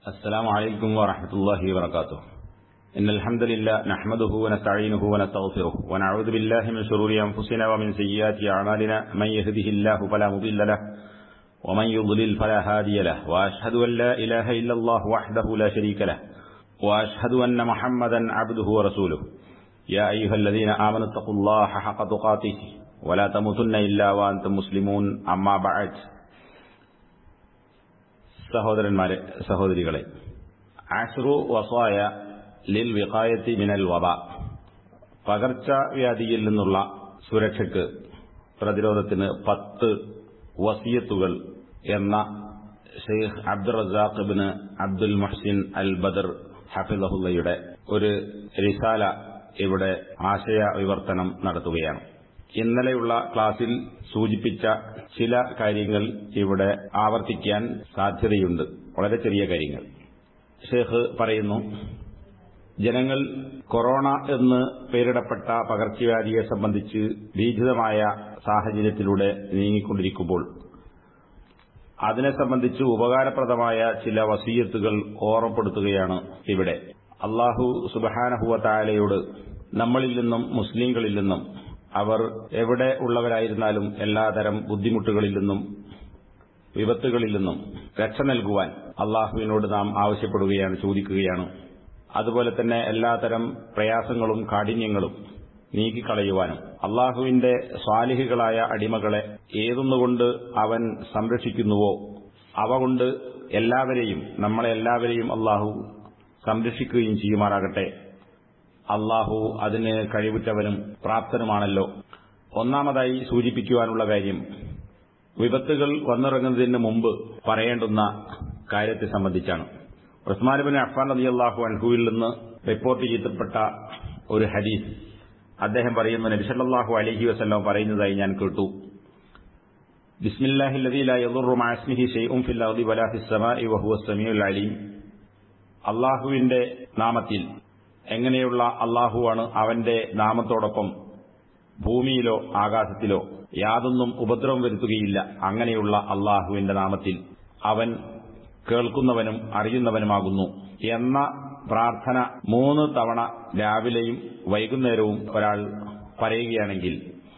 السلام عليكم ورحمة الله وبركاته إن الحمد لله نحمده ونستعينه ونستغفره ونعوذ بالله من شرور أنفسنا ومن سيئات أعمالنا من يهده الله فلا مضل له ومن يضلل فلا هادي له وأشهد أن لا إله إلا الله وحده لا شريك له وأشهد أن محمدا عبده ورسوله يا أيها الذين آمنوا اتقوا الله حق تقاته ولا تموتن إلا وأنتم مسلمون أما بعد സഹോദരന്മാരെ സഹോദരികളെ ആഷ്റു വസായ ലിൽ വിഖായത്തി മിനൽ വബ പകർച്ചവ്യാധിയിൽ നിന്നുള്ള സുരക്ഷയ്ക്ക് പ്രതിരോധത്തിന് പത്ത് വസിയത്തുകൾ എന്ന Sheikh Abdul Razzaq bin Abdul Muhsin al Badr ഹഫിദഹുല്ലയുടെ ഒരു റിസാല ഇവിടെ ആശയ വിവർത്തനം നടത്തുകയാണ് ഇന്നലെയുള്ള ക്ലാസ്സിൽ സൂചിപ്പിച്ച ചില കാര്യങ്ങൾ ഇവിടെ ആവർത്തിക്കാൻ സാധ്യതയുണ്ട് വളരെ ചെറിയ കാര്യങ്ങൾ ഷേഖ് പറയുന്നു ജനങ്ങൾ കൊറോണ എന്ന് പേരിടപ്പെട്ട പകർച്ചവ്യാധിയെ സംബന്ധിച്ച് ഭീതിതമായ സാഹചര്യത്തിലൂടെ നീങ്ങിക്കൊണ്ടിരിക്കുമ്പോൾ അതിനെ സംബന്ധിച്ച് ഉപകാരപ്രദമായ ചില വസീയത്തുകൾ ഓർമ്മപ്പെടുത്തുകയാണ് ഇവിടെ അള്ളാഹു സുബഹാനഹുവ താലയോട് നമ്മളിൽ നിന്നും മുസ്ലിങ്ങളിൽ നിന്നും അവർ എവിടെ ഉള്ളവരായിരുന്നാലും എല്ലാതരം ബുദ്ധിമുട്ടുകളിൽ നിന്നും വിപത്തുകളിൽ നിന്നും രക്ഷ നൽകുവാൻ അള്ളാഹുവിനോട് നാം ആവശ്യപ്പെടുകയാണ് ചോദിക്കുകയാണ് അതുപോലെ തന്നെ എല്ലാതരം പ്രയാസങ്ങളും കാഠിന്യങ്ങളും നീക്കിക്കളയുവാനും അള്ളാഹുവിന്റെ സ്വാലിഹികളായ അടിമകളെ ഏതൊന്നുകൊണ്ട് അവൻ സംരക്ഷിക്കുന്നുവോ അവ കൊണ്ട് എല്ലാവരെയും നമ്മളെ എല്ലാവരെയും അള്ളാഹു സംരക്ഷിക്കുകയും ചെയ്യുമാറാകട്ടെ അള്ളാഹു അതിന് കഴിവുറ്റവനും പ്രാപ്തനുമാണല്ലോ ഒന്നാമതായി സൂചിപ്പിക്കുവാനുള്ള കാര്യം വിപത്തുകൾ വന്നിറങ്ങുന്നതിന് മുമ്പ് പറയേണ്ടുന്ന കാര്യത്തെ സംബന്ധിച്ചാണ് ഉസ്മാൻ ബിൻ അഫ്ഫാൻ അലി അള്ളാഹു അൻഹുവിൽ നിന്ന് റിപ്പോർട്ട് ചെയ്യപ്പെട്ട ഒരു ഹദീസ് അദ്ദേഹം പറയുന്നു നബിസല്ലാഹു അലഹി വസ്ല്ലാം പറയുന്നതായി ഞാൻ കേട്ടു ബിസ്മില്ലാഹി ലദീ ലാ യദുറു മഅ ഇസ്മിഹി ശൈഉൻ ഫിൽ അർദി വലാ ഫിസ് സമാഇ വഹുവ സമീഉൽ അലീം അള്ളാഹുവിന്റെ നാമത്തിൽ എങ്ങനെയുള്ള അള്ളാഹുവാണ് അവന്റെ നാമത്തോടൊപ്പം ഭൂമിയിലോ ആകാശത്തിലോ യാതൊന്നും ഉപദ്രവം വരുത്തുകയില്ല അങ്ങനെയുള്ള അള്ളാഹുവിന്റെ നാമത്തിൽ അവൻ കേൾക്കുന്നവനും അറിയുന്നവനുമാകുന്നു എന്ന പ്രാർത്ഥന മൂന്ന് തവണ രാവിലെയും വൈകുന്നേരവും ഒരാൾ പറയുകയാണെങ്കിൽ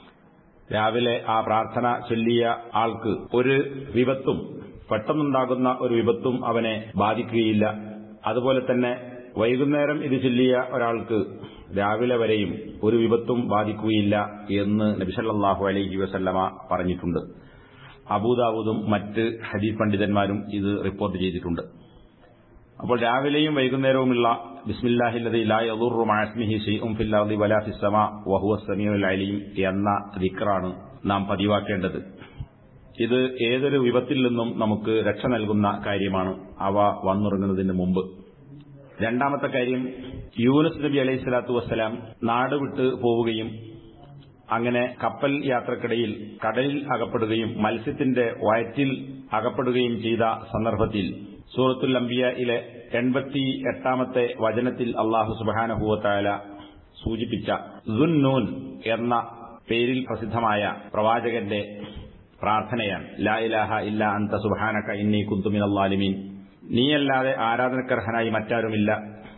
രാവിലെ ആ പ്രാർത്ഥന ചൊല്ലിയ ആൾക്ക് ഒരു വിപത്തും പെട്ടെന്നുണ്ടാകുന്ന ഒരു വിപത്തും അവനെ ബാധിക്കുകയില്ല അതുപോലെ തന്നെ വൈകുന്നേരം ഇത് ചൊല്ലിയ ഒരാൾക്ക് രാവിലെ വരെയും ഒരു വിപത്തും ബാധിക്കുകയില്ല എന്ന് നബിസല്ലാഹു അലൈഹി വസല്ലമ പറഞ്ഞിട്ടുണ്ട് അബൂദാവൂദും മറ്റ് ഹദീസ് പണ്ഡിതന്മാരും ഇത് റിപ്പോർട്ട് ചെയ്തിട്ടുണ്ട് അപ്പോൾ രാവിലെയും വൈകുന്നേരവുമുള്ള ബിസ്മില്ലാഹില്ലതി ലാ യദുറു മഅസ്മിഹി ഷൈഉൻ ഫിൽ അർദി വലാ ഫിസ് സമാ വഹുവ സമീഉൽ അലീം എന്ന ദിക്റാണ് നാം പതിവാക്കേണ്ടത് ഇത് ഏതൊരു വിപത്തിൽ നിന്നും നമുക്ക് രക്ഷ നൽകുന്ന കാര്യമാണ് അവ വന്നിറങ്ങുന്നതിന് മുമ്പ് രണ്ടാമത്തെ കാര്യം യൂനുസ് നബി അലൈഹി സ്വലാത്തു വസ്സലാം നാട് വിട്ട് പോവുകയും അങ്ങനെ കപ്പൽ യാത്രക്കിടയിൽ കടലിൽ അകപ്പെടുകയും മത്സ്യത്തിന്റെ വയറ്റിൽ അകപ്പെടുകയും ചെയ്ത സന്ദർഭത്തിൽ സൂറത്തുൽ അംബിയയിലെ എൺപത്തി എട്ടാമത്തെ വചനത്തിൽ അള്ളാഹു സുബാനഹുവത്തായ സൂചിപ്പിച്ച ദുന്നൂൻ എന്ന പേരിൽ പ്രസിദ്ധമായ പ്രവാചകന്റെ പ്രാർത്ഥനയാണ് ലാ ഇലാഹ ഇല്ല അന്ത സുബാനക ഇന്നി കുന്തുമിൻ അള്ളാലിമീൻ നീയല്ലാതെ ആരാധനക്കർഹനായി മറ്റാരുമില്ല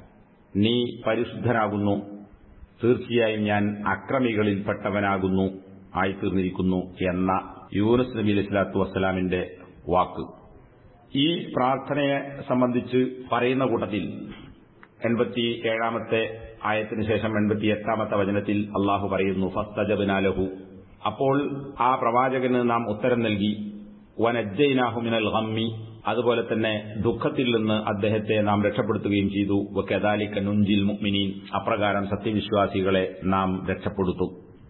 നീ പരിശുദ്ധനാകുന്നു തീർച്ചയായും ഞാൻ അക്രമികളിൽപ്പെട്ടവനാകുന്നു ആയിത്തീർന്നിരിക്കുന്നു എന്ന യൂനസ് നബി അലൈഹി സ്വലാത്തു വസ്സലാമിന്റെ വാക്ക് ഈ പ്രാർത്ഥനയെ സംബന്ധിച്ച് പറയുന്ന കൂട്ടത്തിൽ എൺപത്തി ഏഴാമത്തെ ആയത്തിന് ശേഷം എൺപത്തി എട്ടാമത്തെ വചനത്തിൽ അള്ളാഹു പറയുന്നു ഫസ്തജബിനാലഹു അപ്പോൾ ആ പ്രവാചകന് നാം ഉത്തരം നൽകി വനജ്ജൈനാഹു മിനൽ ഗമ്മി അതുപോലെ തന്നെ ദുഃഖത്തിൽ നിന്ന് അദ്ദേഹത്തെ നാം രക്ഷപ്പെടുത്തുകയും ചെയ്തു കദാലിക്ക നുഞ്ചിൽ മുഅ്മിനീൻ അപ്രകാരം സത്യവിശ്വാസികളെ നാം രക്ഷപ്പെടുത്തും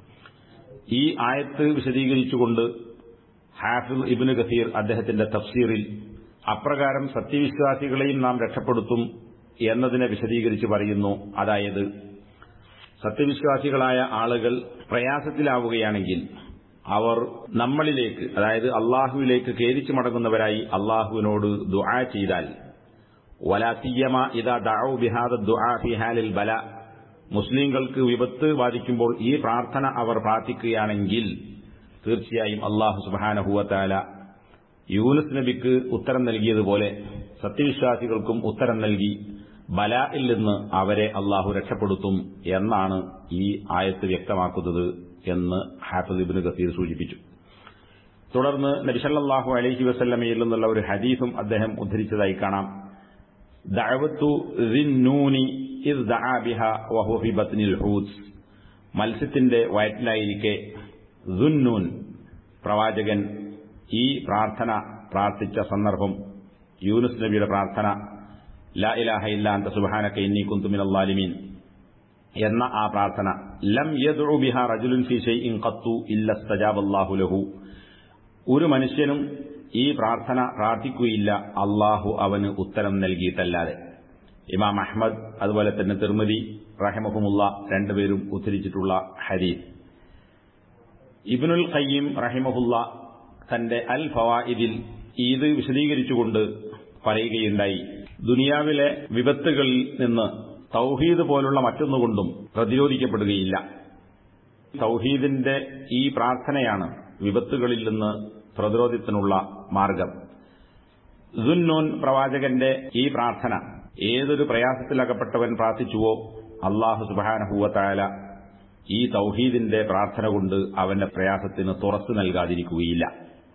ഈ ആയത്ത് വിശദീകരിച്ചുകൊണ്ട് ഹാഫിൽ ഇബിന് ഗസീർ അദ്ദേഹത്തിന്റെ തഫ്സീറിൽ അപ്രകാരം സത്യവിശ്വാസികളെയും നാം രക്ഷപ്പെടുത്തും എന്നതിനെ വിശദീകരിച്ച് പറയുന്നു അതായത് സത്യവിശ്വാസികളായ ആളുകൾ പ്രയാസത്തിലാവുകയാണെങ്കിൽ അവർ നമ്മളിലേക്ക് അതായത് അള്ളാഹുവിലേക്ക് ഖേദിച്ചു മടങ്ങുന്നവരായി അള്ളാഹുവിനോട് ദുആ ചെയ്താൽ വലാസിയമ ഇതാ ദഅു ബിഹാദ ദുആ ഫി ഹാലിൽ ബല മുസ്ലിങ്ങൾക്ക് വിപത്ത് ബാധിക്കുമ്പോൾ ഈ പ്രാർത്ഥന അവർ പ്രാർത്ഥിക്കുകയാണെങ്കിൽ തീർച്ചയായും അള്ളാഹു സുബാനഹുവത്താല യൂനുസ് നബിക്ക് ഉത്തരം നൽകിയതുപോലെ സത്യവിശ്വാസികൾക്കും ഉത്തരം നൽകി ബലായിൽ നിന്ന് അവരെ അള്ളാഹു രക്ഷപ്പെടുത്തും എന്നാണ് ഈ ആയത്ത് വ്യക്തമാക്കുന്നത് എന്ന് ഹാഫിദ് ഇബ്നു കസീർ സൂചിപ്പിച്ചു തുടർന്ന് നബിസല്ലാഹു അലൈഹി വസല്ലമയിൽ നിന്നുള്ള ഒരു ഹദീസും അദ്ദേഹം ഉദ്ധരിച്ചതായി കാണാം ദഅവത്തു ദിന്നൂനി ഇദ് ദഅ ബിഹ വഹുവ ഫി ബത്നിൽ ഹൂത്ത് മത്സ്യത്തിന്റെ വയറ്റിലായിരിക്കെ ദുന്നൂൻ പ്രവാചകൻ ഈ പ്രാർത്ഥന പ്രാർത്ഥിച്ച സന്ദർഭം യൂനുസ് നബിയുടെ പ്രാർത്ഥന ലാ ഇലാഹ ഇല്ല അന്ത സുബ്ഹാനക ഇന്നി കുന്തു മിനൽ ളാലിമീൻ എന്ന ആ പ്രാർത്ഥന ലം യദ്ഉ ബിഹ റജുലുൻ ഫീ ഷൈഇൻ ഖത്തു ഇല്ല ഇസ്തജാബല്ലാഹു ലഹു ഒരു മനുഷ്യനും ഈ പ്രാർത്ഥന പ്രാർത്ഥിക്കുകയില്ല അള്ളാഹു അവന് ഉത്തരം നൽകിയിട്ടല്ലാതെ ഇമാം അഹ്മദ് അതുപോലെ തന്നെ തിർമതി റഹിമഹുമുള്ള രണ്ടുപേരും ഉദ്ധരിച്ചിട്ടുള്ള ഹരീഫ് ഇബ്നുൽ ഖയ്യിം റഹിമഹുല്ല തന്റെ അൽ ഫവായിദിൽ ഇത് വിശദീകരിച്ചുകൊണ്ട് പറയുകയുണ്ടായി ദുനിയാവിലെ വിപത്തുകളിൽ നിന്ന് തൗഹീദ് പോലുള്ള മറ്റൊന്നുകൊണ്ടും പ്രതിരോധിക്കപ്പെടുകയില്ല തൗഹീദിന്റെ ഈ പ്രാർത്ഥനയാണ് വിപത്തുകളിൽ നിന്ന് പ്രതിരോധത്തിനുള്ള മാർഗം സുന്നൂൻ പ്രവാചകന്റെ ഈ പ്രാർത്ഥന ഏതൊരു പ്രയാസത്തിലകപ്പെട്ടവൻ പ്രാർത്ഥിച്ചുവോ അള്ളാഹു സുബാനഹൂവത്തായ ഈ തൗഹീദിന്റെ പ്രാർത്ഥന കൊണ്ട് അവന്റെ പ്രയാസത്തിന് തുറച്ചു നൽകാതിരിക്കുകയില്ല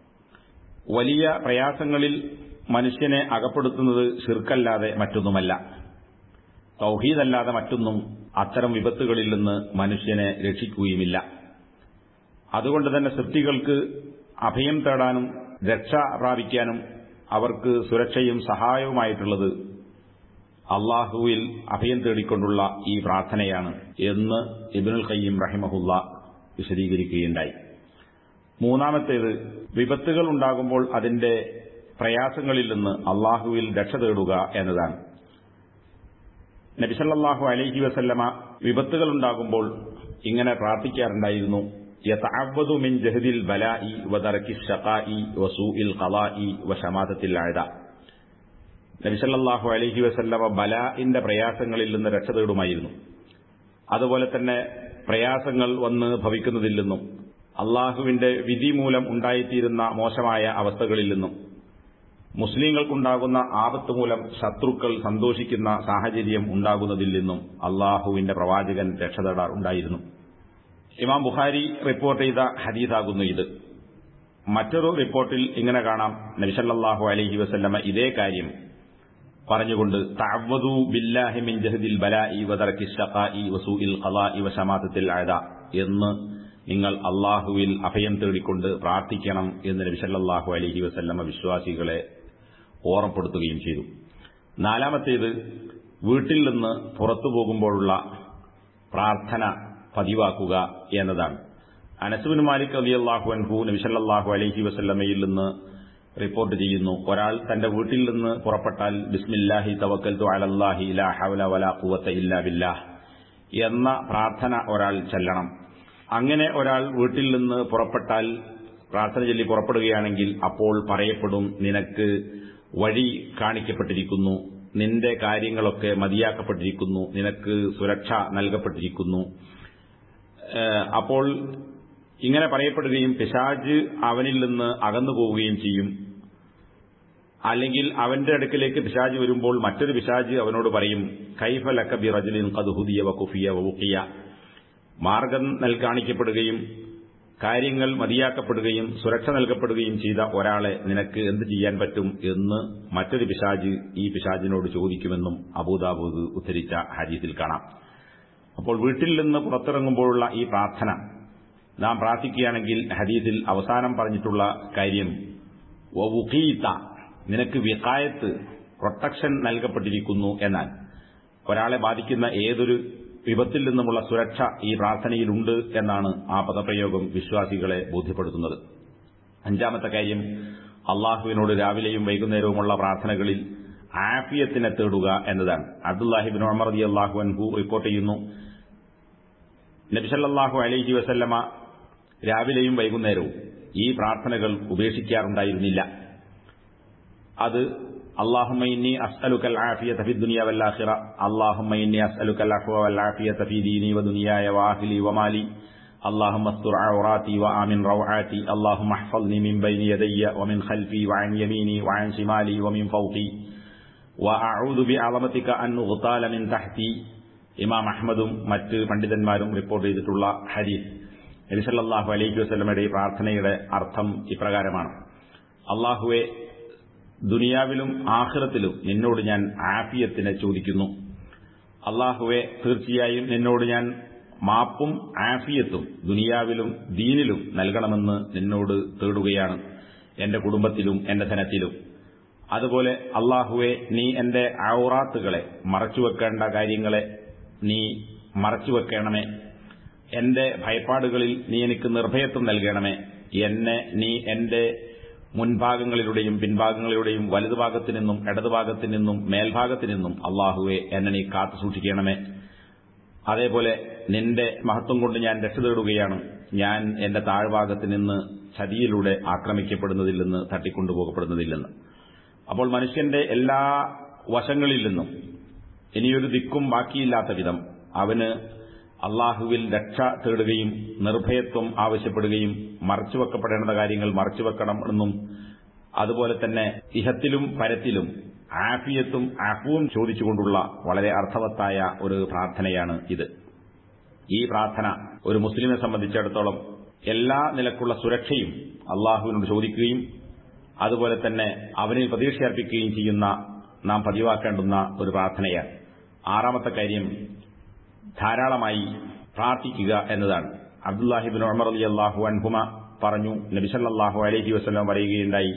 വലിയ പ്രയാസങ്ങളിൽ മനുഷ്യനെ അകപ്പെടുത്തുന്നത് ഷിർക്കല്ലാതെ മറ്റൊന്നുമല്ല തൗഹീദല്ലാതെ മറ്റൊന്നും അത്തരം വിപത്തുകളിൽ നിന്ന് മനുഷ്യനെ രക്ഷിക്കുകയുമില്ല അതുകൊണ്ട് തന്നെ സൃഷ്ടികൾക്ക് അഭയം തേടാനും രക്ഷ പ്രാപിക്കാനും അവർക്ക് സുരക്ഷയും സഹായവുമായിട്ടുള്ളത് അള്ളാഹുവിൽ അഭയം തേടിക്കൊണ്ടുള്ള ഈ പ്രാർത്ഥനയാണ് എന്ന് ഇബിനുൽ ഖയ്യം റഹിമഹുല്ല വിശദീകരിക്കുകയുണ്ടായി മൂന്നാമത്തേത് വിപത്തുകൾ ഉണ്ടാകുമ്പോൾ അതിന്റെ പ്രയാസങ്ങളിൽ നിന്ന് അള്ളാഹുവിൽ രക്ഷ തേടുക എന്നതാണ് നബിസല്ലാഹു അലൈഹി വസല്ലമ വിപത്തുകൾ ഉണ്ടാകുമ്പോൾ ഇങ്ങനെ പ്രാർത്ഥിക്കാറുണ്ടായിരുന്നു യതഅവ്വദു മിൻ ജഹദിൽ ബലാഇ വദറക്കി ഷഖാഇ വസൂഇൽ ഖളാഇ വശമാതത്തിൽ അഴത നബിസല്ലാഹു അലൈഹി വസല്ലമ ബലാഇന്റെ പ്രയാസങ്ങളിൽ നിന്ന് രക്ഷ തേടുമായിരുന്നു അതുപോലെ തന്നെ പ്രയാസങ്ങൾ വന്ന് ഭവിക്കുന്നതിൽ നിന്നും അള്ളാഹുവിന്റെ വിധി മൂലം ഉണ്ടായിത്തീരുന്ന മോശമായ അവസ്ഥകളിൽ നിന്നും മുസ്ലിങ്ങൾക്കുണ്ടാകുന്ന ആപത്ത് മൂലം ശത്രുക്കൾ സന്തോഷിക്കുന്ന സാഹചര്യം ഉണ്ടാകുന്നതിൽ നിന്നും അള്ളാഹുവിന്റെ പ്രവാചകൻ രക്ഷതേടാർ ഉണ്ടായിരുന്നു ഇമാം ബുഖാരി റിപ്പോർട്ട് ചെയ്ത ഹദീസാകുന്നു ഇത് മറ്റൊരു റിപ്പോർട്ടിൽ ഇങ്ങനെ കാണാം നബിസല്ലാഹു അലൈഹി വസല്ലമ ഇതേ കാര്യം പറഞ്ഞുകൊണ്ട് തഅവ്വദു ബില്ലാഹി മിൻ ജഹദിൽ ബലാഇ വദറക്കി ഷഖാഇ വസൂഇൽ ഖളാഇ വശമാതത്തിൽ അഅദ എന്ന് നിങ്ങൾ അള്ളാഹുവിൽ അഭയം തേടിക്കൊണ്ട് പ്രാർത്ഥിക്കണം എന്ന് നബിസല്ലാഹു അലൈഹി വസല്ലമ വിശ്വാസികളെ ഓർമ്മപ്പെടുത്തുകയും ചെയ്തു നാലാമത്തേത് വീട്ടിൽ നിന്ന് പുറത്തു പോകുമ്പോഴുള്ള പ്രാർത്ഥന പതിവാക്കുക എന്നതാണ് അനസുബിൻ മാലിക് അലി അള്ളാഹു അൻഹു നബിസല്ലാഹു അലൈഹി വസല്ലമയിൽ നിന്ന് റിപ്പോർട്ട് ചെയ്യുന്നു ഒരാൾ തന്റെ വീട്ടിൽ നിന്ന് പുറപ്പെട്ടാൽ ബിസ്മില്ലാഹി തവക്കൽത്തു അലല്ലാഹി ലാ ഹവല വലാ ഖുവത്ത ഇല്ലാ ബില്ലാഹ് എന്ന പ്രാർത്ഥന ഒരാൾ ചെല്ലണം അങ്ങനെ ഒരാൾ വീട്ടിൽ നിന്ന് പുറപ്പെട്ടാൽ പ്രാർത്ഥന ചൊല്ലി പുറപ്പെടുകയാണെങ്കിൽ അപ്പോൾ പറയപ്പെടും നിനക്ക് വഴി കാണിക്കപ്പെട്ടിരിക്കുന്നു നിന്റെ കാര്യങ്ങളൊക്കെ മതിയാക്കപ്പെട്ടിരിക്കുന്നു നിനക്ക് സുരക്ഷ നൽകപ്പെട്ടിരിക്കുന്നു അപ്പോൾ ഇങ്ങനെ പറയപ്പെടുകയും പിശാജ് അവനിൽ നിന്ന് അകന്നു പോവുകയും ചെയ്യും അല്ലെങ്കിൽ അവന്റെ അടുക്കിലേക്ക് പിശാജ് വരുമ്പോൾ മറ്റൊരു പിശാജ് അവനോട് പറയും കൈഫ ലക്ക ബി റജലിൻ കതുഹുദിയ വകുഫിയ വവുക്കിയ മാർഗം നൽകാണിക്കപ്പെടുകയും കാര്യങ്ങൾ മതിയാക്കപ്പെടുകയും സുരക്ഷ നൽകപ്പെടുകയും ചെയ്ത ഒരാളെ നിനക്ക് എന്ത് ചെയ്യാൻ പറ്റും എന്ന് മറ്റൊരു പിശാജ് ഈ പിശാജിനോട് ചോദിക്കുമെന്നും അബൂദാബൂദ് ഉദ്ധരിച്ച ഹദീസിൽ കാണാം അപ്പോൾ വീട്ടിൽ നിന്ന് പുറത്തിറങ്ങുമ്പോഴുള്ള ഈ പ്രാർത്ഥന നാം പ്രാർത്ഥിക്കുകയാണെങ്കിൽ ഹദീസിൽ അവസാനം പറഞ്ഞിട്ടുള്ള കാര്യം വവുഖീത്ത നിനക്ക് വികായത്ത് പ്രൊട്ടക്ഷൻ നൽകപ്പെട്ടിരിക്കുന്നു എന്നാൽ ഒരാളെ ബാധിക്കുന്ന ഏതൊരു വിപത്തിൽ നിന്നുമുള്ള സുരക്ഷ ഈ പ്രാർത്ഥനയിലുണ്ട് എന്നാണ് ആ പദപ്രയോഗം വിശ്വാസികളെ ബോധ്യപ്പെടുത്തുന്നത് അഞ്ചാമത്തെ കാര്യം അള്ളാഹുവിനോട് രാവിലെയും വൈകുന്നേരവുമുള്ള പ്രാർത്ഥനകളിൽ ആഫിയത്തിനെ തേടുക എന്നതാണ് അബ്ദുല്ലാഹിബിൻ ഉമർ റതി അള്ളാഹു അൻഹു റിപ്പോർട്ട് ചെയ്യുന്നു നബിസല്ലാഹു അലൈഹി വസല്ലമ രാവിലെയും വൈകുന്നേരവും ഈ പ്രാർത്ഥനകൾ ഉപേക്ഷിക്കാറുണ്ടായിരുന്നില്ല അത് اللهم إني أسألك العافية في الدنيا والآخرة اللهم إني أسألك العفو والعافية في ديني ودنياي وأهلي ومالي اللهم استر عوراتي وآمن روعاتي اللهم احفظني من بين يدي ومن خلفي وعن يميني وعن شمالي ومن فوقي വ അഊദു ബി അളമത്തിക അൻ ഉഗ്താല മിൻ തഹ്തി ഇമാം അഹ്മദും മറ്റ് പണ്ഡിതന്മാരും റിപ്പോർട്ട് ചെയ്തിട്ടുള്ള ഹദീസ് നബി സല്ലല്ലാഹു അലൈഹി വസല്ലമയുടെ ഈ പ്രാർത്ഥനയുടെ അർത്ഥം ഇപ്രകാരമാണ് അള്ളാഹുവെ ദുനിയാവിലും ആഖിറത്തിലും നിന്നോട് ഞാൻ ആഫിയത്തിനെ ചോദിക്കുന്നു അള്ളാഹുവെ തീർച്ചയായും നിന്നോട് ഞാൻ മാപ്പും ആഫിയത്തും ദുനിയാവിലും ദീനിലും നൽകണമെന്ന് നിന്നോട് തേടുകയാണ് എന്റെ കുടുംബത്തിലും എന്റെ ധനത്തിലും അതുപോലെ അള്ളാഹുവെ നീ എന്റെ ഔറാത്തുകളെ മറച്ചുവെക്കേണ്ട കാര്യങ്ങളെ നീ മറച്ചുവെക്കണമേ എന്റെ ഭയപ്പാടുകളിൽ നീ എനിക്ക് നിർഭയത്വം നൽകണമേ എന്നെ നീ എന്റെ മുൻഭാഗങ്ങളിലൂടെയും പിൻഭാഗങ്ങളിലൂടെയും വലതുഭാഗത്തു നിന്നും ഇടതുഭാഗത്തു നിന്നും മേൽഭാഗത്തു നിന്നും അള്ളാഹുവെ എന്നെ നീ കാത്തു സൂക്ഷിക്കണമേ അതേപോലെ നിന്റെ മഹത്വം കൊണ്ട് ഞാൻ രക്ഷ തേടുകയാണ് ഞാൻ എന്റെ താഴ്ഭാഗത്ത് നിന്ന് ചതിയിലൂടെ ആക്രമിക്കപ്പെടുന്നതിൽ നിന്ന് തട്ടിക്കൊണ്ടുപോകപ്പെടുന്നതിൽ നിന്ന് അപ്പോൾ മനുഷ്യന്റെ എല്ലാ വശങ്ങളിൽ നിന്നും ഇനിയൊരു ദിക്കും ബാക്കിയില്ലാത്ത വിധം അവന് അള്ളാഹുവിൽ രക്ഷ തേടുകയും നിർഭയത്വം ആവശ്യപ്പെടുകയും മറച്ചുവെക്കപ്പെടേണ്ട കാര്യങ്ങൾ മറച്ചുവെക്കണം എന്നും അതുപോലെ തന്നെ ഇഹത്തിലും പരത്തിലും ആഫിയത്തും അഫുവും ചോദിച്ചുകൊണ്ടുള്ള വളരെ അർത്ഥവത്തായ ഒരു പ്രാർത്ഥനയാണ് ഇത് ഈ പ്രാർത്ഥന ഒരു മുസ്ലിമിനെ സംബന്ധിച്ചിടത്തോളം എല്ലാ നിലക്കുള്ള സുരക്ഷയും അള്ളാഹുവിനോട് ചോദിക്കുകയും അതുപോലെ തന്നെ അവനിൽ പ്രതീക്ഷയർപ്പിക്കുകയും ചെയ്യുന്ന നാം പതിവാക്കേണ്ടുന്ന ഒരു പ്രാർത്ഥനയാണ് ആറാമത്തെ കാര്യം ധാരാളമായി പ്രാർത്ഥിക്കുക എന്നതാണ് അബ്ദുല്ലാഹിബിൻ ഉമർ അലി അള്ളാഹു അൻഹുമ പറഞ്ഞു നബിസല്ലാഹു അലഹി വസ്ലം പറയുകയുണ്ടായി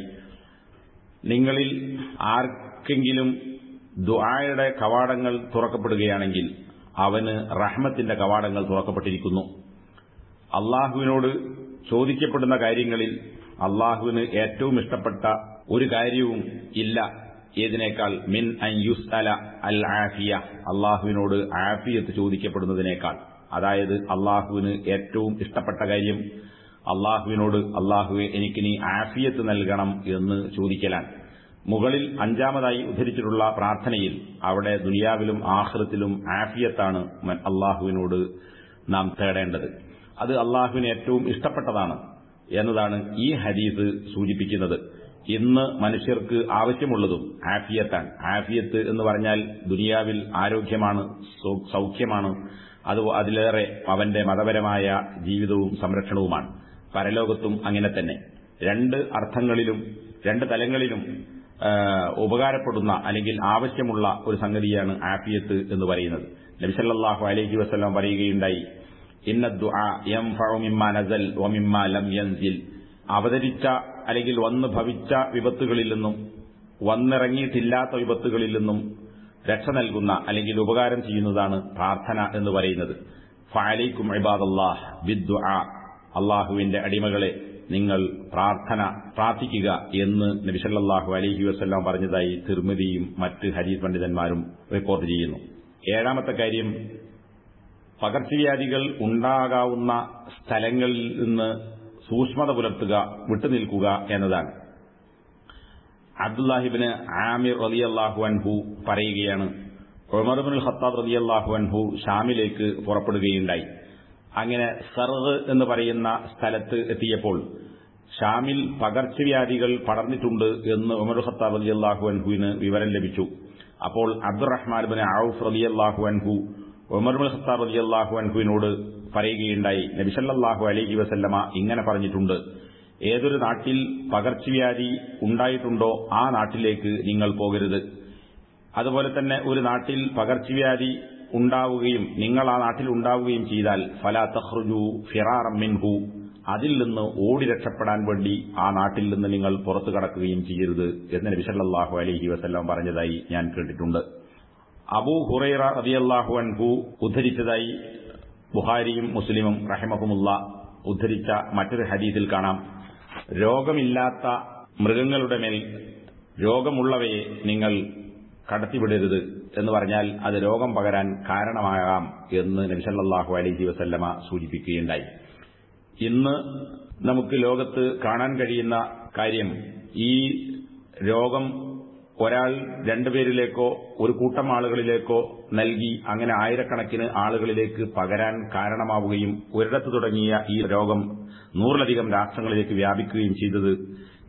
നിങ്ങളിൽ ആർക്കെങ്കിലും ദുആയുടെ കവാടങ്ങൾ തുറക്കപ്പെടുകയാണെങ്കിൽ അവന് റഹ്മത്തിന്റെ കവാടങ്ങൾ തുറക്കപ്പെട്ടിരിക്കുന്നു അള്ളാഹുവിനോട് ചോദിക്കപ്പെടുന്ന കാര്യങ്ങളിൽ അള്ളാഹുവിന് ഏറ്റവും ഇഷ്ടപ്പെട്ട ഒരു കാര്യവും ഇല്ല ഏതിനേക്കാൾ മിൻ അൻ യുസ്അല അൽ ആഫിയ അള്ളാഹുവിനോട് ആഫിയത്ത് ചോദിക്കപ്പെടുന്നതിനേക്കാൾ അതായത് അള്ളാഹുവിന് ഏറ്റവും ഇഷ്ടപ്പെട്ട കാര്യം അള്ളാഹുവിനോട് അള്ളാഹുവെ എനിക്ക് നീ ആഫിയത്ത് നൽകണം എന്ന് ചോദിക്കലാണ് മുകളിൽ അഞ്ചാമതായി ഉദ്ധരിച്ചിട്ടുള്ള പ്രാർത്ഥനയിൽ അവിടെ ദുനിയാവിലും ആഹൃത്തിലും ആഫിയത്താണ് അള്ളാഹുവിനോട് നാം തേടേണ്ടത് അത് അള്ളാഹുവിന് ഏറ്റവും ഇഷ്ടപ്പെട്ടതാണ് എന്നതാണ് ഈ ഹദീസ് സൂചിപ്പിക്കുന്നത് ഇന്ന് മനുഷ്യർക്ക് ആവശ്യമുള്ളതും ആഫിയത്താണ് ആഫിയത്ത് എന്ന് പറഞ്ഞാൽ ദുനിയാവിൽ ആരോഗ്യമാണ് സൌഖ്യമാണ് അത് അതിലേറെ അവന്റെ മതപരമായ ജീവിതവും സംരക്ഷണവുമാണ് പരലോകത്തും അങ്ങനെ തന്നെ രണ്ട് അർത്ഥങ്ങളിലും രണ്ട് തലങ്ങളിലും ഉപകാരപ്പെടുന്ന അല്ലെങ്കിൽ ആവശ്യമുള്ള ഒരു സംഗതിയാണ് ആഫിയത്ത് എന്ന് പറയുന്നത് നബിസല്ലാഹു അലൈഹി വസ്ലാം പറയുകയുണ്ടായി ഇന്ന ദുആ യൻഫഉ മിമ്മാ നസൽ വമിമ്മാ ലം യൻസിൽ അവതരിച്ച അല്ലെങ്കിൽ വന്ന് ഭവിച്ച വിപത്തുകളിൽ നിന്നും വന്നിറങ്ങിയിട്ടില്ലാത്ത വിപത്തുകളിൽ നിന്നും രക്ഷ നൽകുന്ന അല്ലെങ്കിൽ ഉപകാരം ചെയ്യുന്നതാണ് പ്രാർത്ഥന എന്ന് പറയുന്നത് ഫഅലൈക്കും ഇബാദല്ലാഹ് ബിദ്ദുആ അള്ളാഹുവിന്റെ അടിമകളെ നിങ്ങൾ പ്രാർത്ഥന പ്രാർത്ഥിക്കുക എന്ന് നബിസല്ലാഹു അലഹി വസ്ല്ലാം പറഞ്ഞതായി തിർമിതിയും മറ്റ് ഹരീസ് പണ്ഡിതന്മാരും റിപ്പോർട്ട് ചെയ്യുന്നു ഏഴാമത്തെ കാര്യം പകർച്ചവ്യാധികൾ ഉണ്ടാകാവുന്ന സ്ഥലങ്ങളിൽ നിന്ന് സൂക്ഷ്മത പുലർത്തുക വിട്ടുനിൽക്കുക എന്നതാണ് അബ്ദുല്ലാഹിബിന് ആമിർ റലിയല്ലാഹു അൻഹു പറയുകയാണ് ഉമർബിനുൽ ഖത്താബ് റലിയല്ലാഹു അൻഹു ഷാമിലേക്ക് പുറപ്പെടുകയുണ്ടായി അങ്ങനെ സർഗ് എന്ന് പറയുന്ന സ്ഥലത്ത് എത്തിയപ്പോൾ ഷാമിൽ പകർച്ചവ്യാധികൾ പടർന്നിട്ടുണ്ട് എന്ന് ഉമർ ഖത്താബ് റലിയല്ലാഹു അൻഹുവിന് വിവരം ലഭിച്ചു അപ്പോൾ അബ്ദുറഹ്മാൻ ബിൻ ഔഫ് റലിയല്ലാഹു അൻഹു ഉമർബുൽ ഖത്താബ് റലിയല്ലാഹു അൻഹുവിനോട് പറയുകയുണ്ടായി നബിസല്ലാഹു അലൈഹി വസല്ലമ ഇങ്ങനെ പറഞ്ഞിട്ടുണ്ട് ഏതൊരു നാട്ടിൽ പകർച്ചവ്യാധി ഉണ്ടായിട്ടുണ്ടോ ആ നാട്ടിലേക്ക് നിങ്ങൾ പോകരുത് അതുപോലെ തന്നെ ഒരു നാട്ടിൽ പകർച്ചവ്യാധി ഉണ്ടാവുകയും നിങ്ങൾ ആ നാട്ടിൽ ഉണ്ടാവുകയും ചെയ്താൽ ഫലാ തഹ്റുജു ഫിറാറം മിൻഹു അതിൽ നിന്ന് ഓടി രക്ഷപ്പെടാൻ വേണ്ടി ആ നാട്ടിൽ നിന്ന് നിങ്ങൾ പുറത്തു കടക്കുകയും ചെയ്യരുത് എന്ന് നബി സല്ലല്ലാഹു അലൈഹി വസല്ലം പറഞ്ഞതായി ഞാൻ കേട്ടിട്ടുണ്ട് അബൂ ഹുറൈറ റളിയല്ലാഹു അൻഹു ഉദ്ധരിച്ചതായി ബുഹാരിയും മുസ്ലിമും റഹിമഹുമുള്ള ഉദ്ധരിച്ച മറ്റൊരു ഹദീസിൽ കാണാം രോഗമില്ലാത്ത മൃഗങ്ങളുടെ മേൽ രോഗമുള്ളവയെ നിങ്ങൾ കടത്തിവിടരുത് എന്ന് പറഞ്ഞാൽ അത് രോഗം പകരാൻ കാരണമാകാം എന്ന് നബിസല്ലാഹു അലൈഹി വസല്ലമ സൂചിപ്പിക്കുകയുണ്ടായി ഇന്ന് നമുക്ക് ലോകത്ത് കാണാൻ കഴിയുന്ന കാര്യം ഈ രോഗം ഒരാൾ രണ്ടുപേരിലേക്കോ ഒരു കൂട്ടം ആളുകളിലേക്കോ നൽകി അങ്ങനെ ആയിരക്കണക്കിന് ആളുകളിലേക്ക് പകരാൻ കാരണമാവുകയും ഒരിടത്ത് തുടങ്ങിയ ഈ രോഗം നൂറിലധികം രാഷ്ട്രങ്ങളിലേക്ക് വ്യാപിക്കുകയും ചെയ്തത്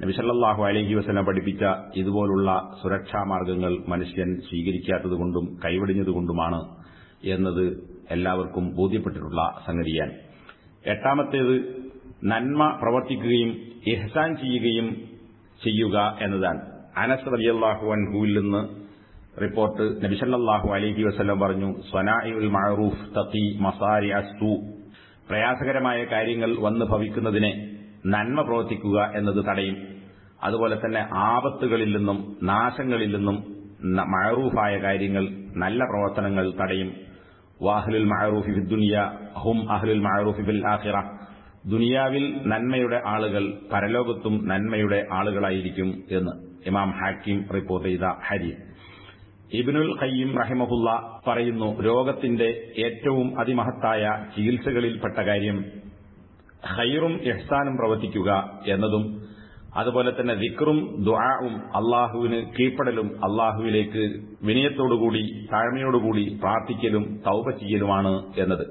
നബിസല്ലാഹു അലഹി വസ്ലം പഠിപ്പിച്ച ഇതുപോലുള്ള സുരക്ഷാ മാർഗങ്ങൾ മനുഷ്യൻ സ്വീകരിക്കാത്തതുകൊണ്ടും കൈവടിഞ്ഞതുകൊണ്ടുമാണ് എന്നത് എല്ലാവർക്കും ബോധ്യപ്പെട്ടിട്ടുള്ള സംഗതിയാണ് എട്ടാമത്തേത് നന്മ പ്രവർത്തിക്കുകയും ഇഹ്സാൻ ചെയ്യുകയും ചെയ്യുക എന്നതാണ് അനസ് റലിയല്ലാഹു അൻഹുവിൽ നിന്ന് റിപ്പോർട്ട് നബിസല്ലാഹു അലഹി വസ്ലം പറഞ്ഞു സ്വനാഇൽ മഅറൂഫ് തഖി മസാരി അസ്തു പ്രയാസകരമായ കാര്യങ്ങൾ വന്ന് ഭവിക്കുന്നതിനെ നന്മ പ്രവർത്തിക്കുക എന്നത് തടയും അതുപോലെ തന്നെ ആപത്തുകളിൽ നിന്നും നാശങ്ങളിൽ നിന്നും മഴറൂഫായ കാര്യങ്ങൾ നല്ല പ്രവർത്തനങ്ങൾ തടയും വാഹ്ലുൽ മഴറൂഫി ദുനിയ ഹും അഹ്ലുൽ മഴറൂഫി ബിൽ ആഖിറ ദുനിയാവിൽ നന്മയുടെ ആളുകൾ പരലോകത്തും നന്മയുടെ ആളുകളായിരിക്കും എന്ന് ഇമാം ഹാക്കിം റിപ്പോർട്ട് ചെയ്ത ഹരി ഇബിനുൽ ഖയ്യിം റഹിമഹുല്ല പറയുന്നു രോഗത്തിന്റെ ഏറ്റവും അതിമഹത്തായ ചികിത്സകളിൽപ്പെട്ട കാര്യം ഖൈറും ഇഹ്സാനും പ്രവർത്തിക്കുക എന്നതും അതുപോലെ തന്നെ ദിക്റും ദുആവും അള്ളാഹുവിന് കീഴ്പ്പെടലും അള്ളാഹുവിലേക്ക് വിനയത്തോടുകൂടി താഴ്മയോടുകൂടി പ്രാർത്ഥിക്കലും തൗപ ചെയ്യലുമാണ് എന്നത്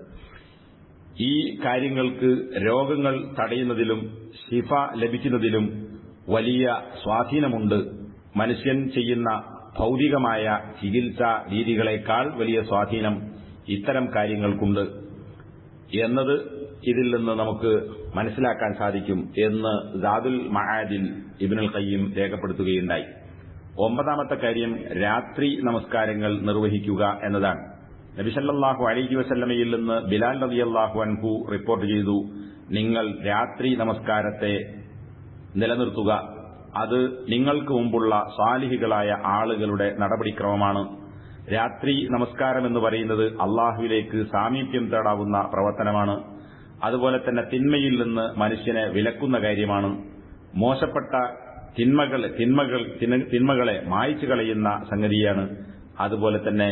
ഈ കാര്യങ്ങൾക്ക് രോഗങ്ങൾ തടയുന്നതിലും ശിഫ ലഭിക്കുന്നതിലും വലിയ സ്വാധീനമുണ്ട് മനുഷ്യൻ ചെയ്യുന്ന ഭൗതികമായ ചികിത്സാ രീതികളെക്കാൾ വലിയ സ്വാധീനം ഇത്തരം കാര്യങ്ങൾക്കുണ്ട് എന്നത് ഇതിൽ നിന്ന് നമുക്ക് മനസ്സിലാക്കാൻ സാധിക്കും എന്ന് ജാദുൽ മഹാദിൽ ഇബിനുൽ ഖയ്യം രേഖപ്പെടുത്തുകയുണ്ടായി ഒമ്പതാമത്തെ കാര്യം രാത്രി നമസ്കാരങ്ങൾ നിർവഹിക്കുക എന്നതാണ് നബിസല്ലാഹു അലൈഹി വസല്ലമയിൽ നിന്ന് ബിലാൽ റളിയല്ലാഹു അൻഹു റിപ്പോർട്ട് ചെയ്തു നിങ്ങൾ രാത്രി നമസ്കാരത്തെ നിലനിർത്തുക അത് നിങ്ങൾക്ക് മുമ്പുള്ള സാലിഹികളായ ആളുകളുടെ നടപടിക്രമമാണ് രാത്രി നമസ്കാരം എന്ന് പറയുന്നത് അള്ളാഹുവിലേക്ക് സാമീപ്യം തേടാവുന്ന പ്രവർത്തനമാണ് അതുപോലെ തന്നെ തിന്മയിൽ നിന്ന് മനുഷ്യനെ വിലക്കുന്ന കാര്യമാണ് മോശപ്പെട്ട തിന്മകൾ തിന്മകൾ തിന്മകളെ മായ്ച്ചു കളയുന്ന സംഗതിയാണ് അതുപോലെ തന്നെ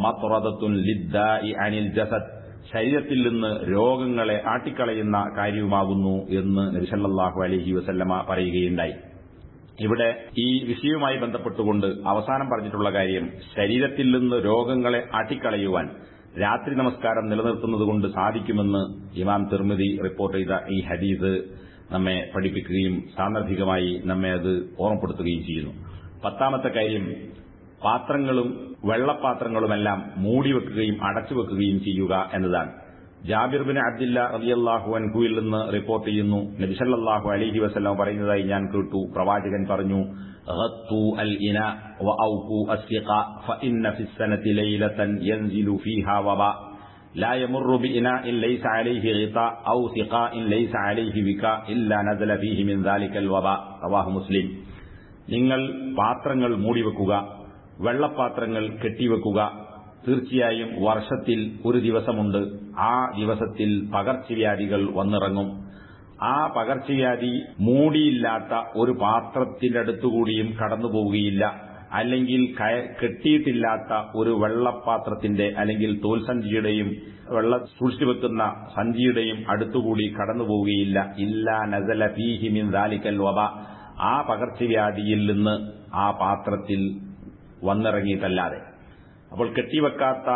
അനിൽ ജസദ് ശരീരത്തിൽ നിന്ന് രോഗങ്ങളെ ആട്ടിക്കളയുന്ന കാര്യവുമാകുന്നു എന്ന് നബിസല്ലാഹു അലഹി വസല്ലമ പറയുകയുണ്ടായി ഇവിടെ ഈ വിഷയവുമായി ബന്ധപ്പെട്ടുകൊണ്ട് അവസാനം പറഞ്ഞിട്ടുള്ള കാര്യം ശരീരത്തിൽ നിന്ന് രോഗങ്ങളെ ആട്ടിക്കളയുവാൻ രാത്രി നമസ്കാരം നിലനിർത്തുന്നതുകൊണ്ട് സാധിക്കുമെന്ന് ഇമാം തിർമിതി റിപ്പോർട്ട് ചെയ്ത ഈ ഹദീസ് നമ്മെ പഠിപ്പിക്കുകയും സാന്ദർഭികമായി നമ്മെ അത് ഓർമ്മപ്പെടുത്തുകയും ചെയ്യുന്നു പത്താമത്തെ കാര്യം പാത്രങ്ങളും വെള്ളപ്പാത്രങ്ങളുമെല്ലാം മൂടിവെക്കുകയും അടച്ചുവെക്കുകയും ചെയ്യുക എന്നതാണ് ജാബിർ ബിൻ അബ്ദില്ല റളിയല്ലാഹു അൻഹുവിൽ നിന്ന് റിപ്പോർട്ട് ചെയ്യുന്നു നബിസല്ലാഹു അലൈഹി വസല്ലം പറയുന്നതായി ഞാൻ കേട്ടു പ്രവാചകൻ പറഞ്ഞു غطوا الإناء وأوفوا السقاء فإن في السنة ليلة ينزل فيها وباء لا يمر بإناء ليس عليه غطاء أو سقاء ليس عليه وكاء إلا نزل فيه من ذلك الوباء رواه مسلم നിങ്ങൾ പാത്രങ്ങൾ മൂടിവെക്കുക വെള്ളപ്പാത്രങ്ങൾ കെട്ടിവെക്കുക തീർച്ചയായും വർഷത്തിൽ ഒരു ദിവസമുണ്ട് ആ ദിവസത്തിൽ പകർച്ചവ്യാധികൾ വന്നിറങ്ങും ആ പകർച്ചവ്യാധി മൂടിയില്ലാത്ത ഒരു പാത്രത്തിന്റെ അടുത്തുകൂടിയും കടന്നു പോവുകയില്ല അല്ലെങ്കിൽ കെട്ടിയിട്ടില്ലാത്ത ഒരു വെള്ളപ്പാത്രത്തിന്റെ അല്ലെങ്കിൽ തോൽസഞ്ചിയുടെയും വെള്ള സൂക്ഷിച്ചു വെക്കുന്ന സഞ്ചിയുടെയും അടുത്തുകൂടി കടന്നു പോവുകയില്ല ഇല്ല നസല ഫീഹിമിൻ ദാലിക്കൽ വബ ആ പകർച്ചവ്യാധിയിൽ നിന്ന് ആ പാത്രത്തിൽ വന്നിറങ്ങിയിട്ടല്ലാതെ അപ്പോൾ കെട്ടിവെക്കാത്ത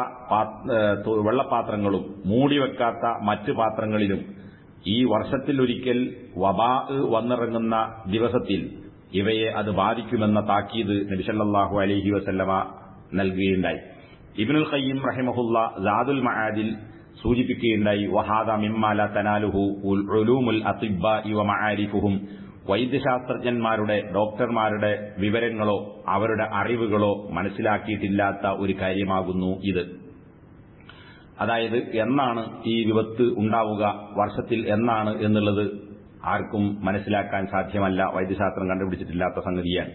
വെള്ളപ്പാത്രങ്ങളും മൂടിവെക്കാത്ത മറ്റു പാത്രങ്ങളിലും ഈ വർഷത്തിലൊരിക്കൽ വബാ വന്നിറങ്ങുന്ന ദിവസത്തിൽ ഇവയെ അത് ബാധിക്കുമെന്ന താക്കീത് നബിസല്ലാഹു അലഹി വസല്ലമ നൽകുകയുണ്ടായി ഇബിനുൽ ഖയ്യിം റഹിമഹുല്ല ജാദുൽ മഹാദിൽ സൂചിപ്പിക്കുകയുണ്ടായി വഹാദ മിമ്മാല തനാലുഹു ഉലൂമുൽ അതിബ്ബ ഇവ മആരിഫുഹും വൈദ്യശാസ്ത്രജ്ഞന്മാരുടെ ഡോക്ടർമാരുടെ വിവരങ്ങളോ അവരുടെ അറിവുകളോ മനസ്സിലാക്കിയിട്ടില്ലാത്ത ഒരു കാര്യമാകുന്നു ഇത് അതായത് എന്നാണ് ഈ വിപത്ത് ഉണ്ടാവുക വർഷത്തിൽ എന്നാണ് എന്നുള്ളത് ആർക്കും മനസ്സിലാക്കാൻ സാധ്യമല്ല വൈദ്യശാസ്ത്രം കണ്ടുപിടിച്ചിട്ടില്ലാത്ത സംഗതിയാണ്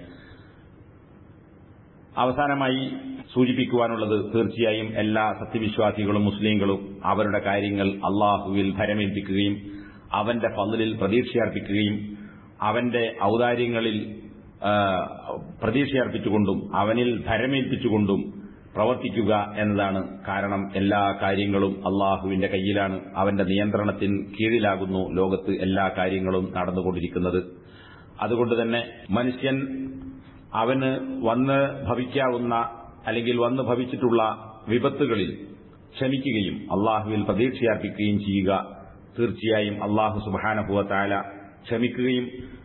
അവസാനമായി സൂചിപ്പിക്കുവാനുള്ളത് തീർച്ചയായും എല്ലാ സത്യവിശ്വാസികളും മുസ്ലിങ്ങളും അവരുടെ കാര്യങ്ങൾ അള്ളാഹുവിൽ ഭരമേൽപ്പിക്കുകയും അവന്റെ പന്തലിൽ പ്രതീക്ഷയർപ്പിക്കുകയും അവന്റെ ഔദാര്യങ്ങളിൽ പ്രതീക്ഷയർപ്പിച്ചുകൊണ്ടും അവനിൽ ഭരമേൽപ്പിച്ചുകൊണ്ടും പ്രവർത്തിക്കുക എന്നതാണ് കാരണം എല്ലാ കാര്യങ്ങളും അള്ളാഹുവിന്റെ കയ്യിലാണ് അവന്റെ നിയന്ത്രണത്തിന് കീഴിലാകുന്നു ലോകത്ത് എല്ലാ കാര്യങ്ങളും നടന്നുകൊണ്ടിരിക്കുന്നത് അതുകൊണ്ട് തന്നെ മനുഷ്യൻ അവന് വന്ന് ഭവിക്കാവുന്ന അല്ലെങ്കിൽ വന്ന് ഭവിച്ചിട്ടുള്ള വിപത്തുകളിൽ ക്ഷമിക്കുകയും അള്ളാഹുവിൽ പ്രതീക്ഷയർപ്പിക്കുകയും ചെയ്യുക തീർച്ചയായും അള്ളാഹു സുബാനഹുവ താല ക്ഷമിക്കുകയും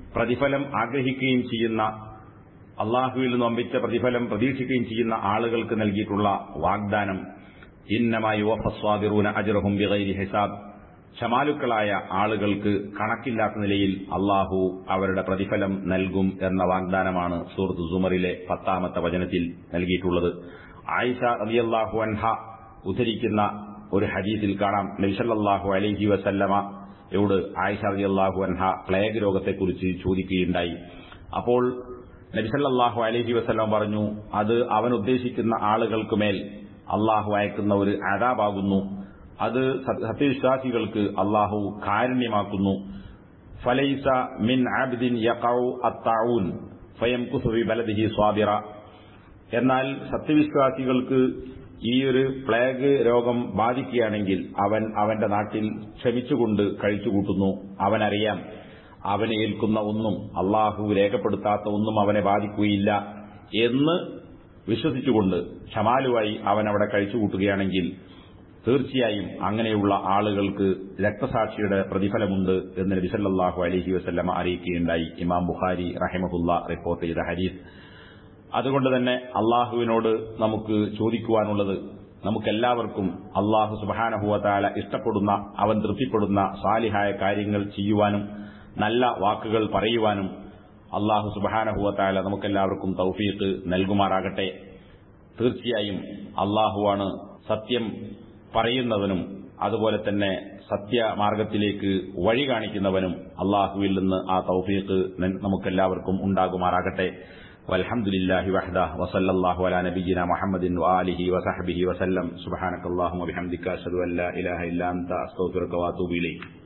പ്രതിഫലം ആഗ്രഹിക്കുകയും ചെയ്യുന്ന അള്ളാഹുവിൽ നിന്ന് വമ്പിച്ച പ്രതിഫലം പ്രതീക്ഷിക്കുകയും ചെയ്യുന്ന ആളുകൾക്ക് നൽകിയിട്ടുള്ള വാഗ്ദാനം ഇന്നമായി വഫസ്വാദിറൂന അജറഹും ബിഗൈരി ഹിസാബ് ക്ഷമാലുക്കളായ ആളുകൾക്ക് കണക്കില്ലാത്ത നിലയിൽ അള്ളാഹു അവരുടെ പ്രതിഫലം നൽകും എന്ന വാഗ്ദാനമാണ് സൂറത്ത് സുമറിലെ പത്താമത്തെ വചനത്തിൽ നൽകിയിട്ടുള്ളത് ആയിഷ റളിയല്ലാഹു അൻഹ ഉദ്ധരിക്കുന്ന ഒരു ഹദീസിൽ കാണാം നബിസല്ലാഹു അലൈഹി വസല്ലമ യോട് ആയിഷ റളിയല്ലാഹു അൻഹ പ്ലേഗ് രോഗത്തെക്കുറിച്ച് ചോദിക്കുകയുണ്ടായി അപ്പോൾ നബിസല്ലാഹു അലൈഹി വസല്ലം പറഞ്ഞു അത് അവൻ ഉദ്ദേശിക്കുന്ന ആളുകൾക്കുമേൽ അള്ളാഹു അയക്കുന്ന ഒരു അതാബാകുന്നു അത് സത്യവിശ്വാസികൾക്ക് അള്ളാഹു കാരുണ്യമാക്കുന്നു ഫലൈസ മിൻ ആബിദിൻ യഖൌ അത്താഊൻ ഫയം കുസുബി ബലദിഹി സ്വാബിറ എന്നാൽ സത്യവിശ്വാസികൾക്ക് ഈ ഒരു പ്ലേഗ് രോഗം ബാധിക്കുകയാണെങ്കിൽ അവൻ അവന്റെ നാട്ടിൽ ക്ഷമിച്ചുകൊണ്ട് കഴിച്ചുകൂട്ടുന്നു അവനറിയാം അവനെ ഏൽക്കുന്ന ഒന്നും അള്ളാഹു രേഖപ്പെടുത്താത്ത ഒന്നും അവനെ ബാധിക്കുകയില്ല എന്ന് വിശ്വസിച്ചുകൊണ്ട് ക്ഷമാലുവായി അവൻ അവിടെ കഴിച്ചുകൂട്ടുകയാണെങ്കിൽ തീർച്ചയായും അങ്ങനെയുള്ള ആളുകൾക്ക് രക്തസാക്ഷിയുടെ പ്രതിഫലമുണ്ട് എന്ന് നബി സല്ലല്ലാഹു അലൈഹി വസല്ലമ അറിയിക്കുകയുണ്ടായി ഇമാം ബുഖാരി റഹിമഹുല്ല റിപ്പോർട്ട് ചെയ്ത ഹദീസ് അതുകൊണ്ട് തന്നെ അള്ളാഹുവിനോട് നമുക്ക് ചോദിക്കുവാനുള്ളത് നമുക്കെല്ലാവർക്കും അള്ളാഹു സുബാനഹുവതാല ഇഷ്ടപ്പെടുന്ന അവൻ തൃപ്തിപ്പെടുന്ന സാലിഹായ കാര്യങ്ങൾ ചെയ്യുവാനും നല്ല വാക്കുകൾ പറയുവാനും അള്ളാഹു സുബാനഹുവതാല നമുക്കെല്ലാവർക്കും തൗഫീഖ് നൽകുമാറാകട്ടെ തീർച്ചയായും അള്ളാഹുവാണ് സത്യം പറയുന്നവനും അതുപോലെ തന്നെ സത്യമാർഗത്തിലേക്ക് വഴി കാണിക്കുന്നവനും അള്ളാഹുവിൽ നിന്ന് ആ തൗഫീഖ് നമുക്കെല്ലാവർക്കും ഉണ്ടാകുമാറാകട്ടെ والحمد لله وحده وصلى الله على نبينا محمد وآله وصحبه وسلم سبحانك اللهم وبحمدك أشهد أن لا إله إلا أنت أستغفرك وأتوب إليك